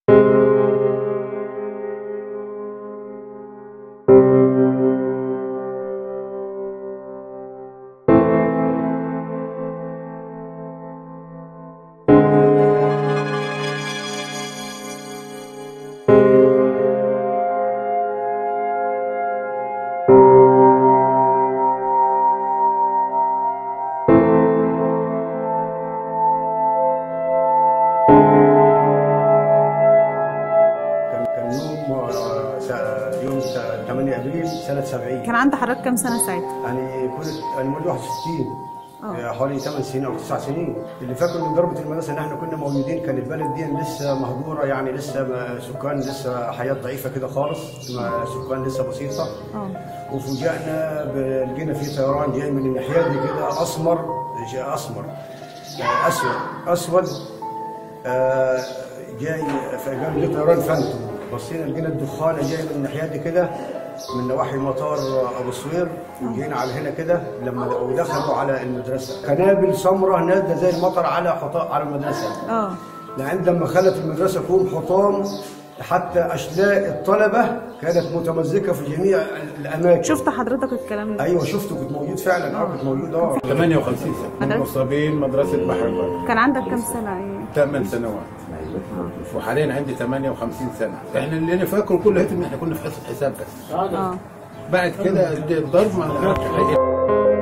كان كان يوم آه، س- يوم س- 8 ابريل سنه 70 كان عند حضرتك كام سنه ساعتها؟ يعني كنت انا مواليد 61 آه. آه، حوالي 8 سنين او 9 سنين اللي فاكر من ضربه المدرسه ان احنا كنا موجودين كان البلد دي لسه مهجوره يعني لسه ما سكان لسه حياه ضعيفه كده خالص ما سكان لسه بسيطه اه وفوجئنا ب- لقينا في طيران جاي من الناحيه دي كده اسمر جاي اسمر آه، اسود اسود آه، جاي فقال لي طيران فانتوم بصينا لقينا الدخانه جايه من الناحيه دي كده من نواحي مطار ابو سوير وجينا على هنا كده لما ودخلوا على المدرسه قنابل سمراء نازله زي المطر على حطاء على المدرسه اه لعندما خلت المدرسة كوم حطام حتى أشلاء الطلبة كانت متمزقة في جميع الأماكن شفت حضرتك الكلام ده؟ أيوة شفته كنت موجود فعلا أه كنت موجود أه 58 سنة مدرسة؟ مصابين مدرسة بحر البر كان عندك كام سنه ايه؟ 8 سنوات وحاليا عندي 58 سنة احنا اللي انا فاكره كله هيك ان احنا كنا في حصة حساب بس اه بعد كده الضرب ما